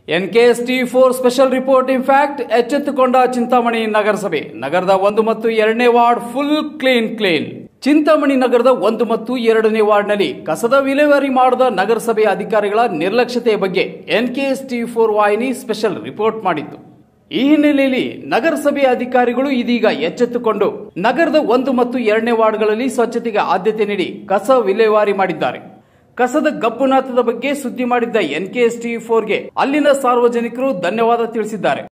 ಎನ್ಕೆಎಸ್ಟಿ four special report impact ಎಚ್ಚೆತ್ತುಕೊಂಡ ಚಿಂತಾಮಣಿ ನಗರಸಭೆ ನಗರದ ಒಂದು ಮತ್ತು ಎರಡನೇ ward full clean clean Chintamani ನಗರದ ಒಂದು ಮತ್ತು ಎರಡನೇ ವಾರ್ಡ್ನಲ್ಲಿ ಕಸದ ವಿಲೇವಾರಿ ಮಾಡದ ನಗರಸಭೆ ಅಧಿಕಾರಿಗಳ ನಿರ್ಲಕ್ಷ್ಯತೆಯ ಬಗ್ಗೆ ಎನ್ಕೆಎಸ್ಟಿ ಫೋರ್ ವಾಹಿನಿ ಸ್ಪೆಷಲ್ ರಿಪೋರ್ಟ್ ಮಾಡಿತ್ತು ಈ ಹಿನ್ನೆಲೆಯಲ್ಲಿ ನಗರಸಭೆ ಅಧಿಕಾರಿಗಳು ಇದೀಗ ಎಚ್ಚೆತ್ತುಕೊಂಡು ನಗರದ ಒಂದು ಮತ್ತು ಎರಡನೇ ವಾರ್ಡ್ಗಳಲ್ಲಿ ಸ್ವಚ್ಛತೆಗೆ ಆದ್ಯತೆ ನೀಡಿ ಕಸ ವಿಲೇವಾರಿ ಮಾಡಿದ್ದಾರೆ ಕಸದ ಗಬ್ಬುನಾಥದ ಬಗ್ಗೆ ಸುದ್ದಿ ಮಾಡಿದ್ದ ಎನ್ಕೆಎಸ್ಟಿ ಫೋರ್ಗೆ ಅಲ್ಲಿನ ಸಾರ್ವಜನಿಕರು ಧನ್ಯವಾದ ತಿಳಿಸಿದ್ದಾರೆ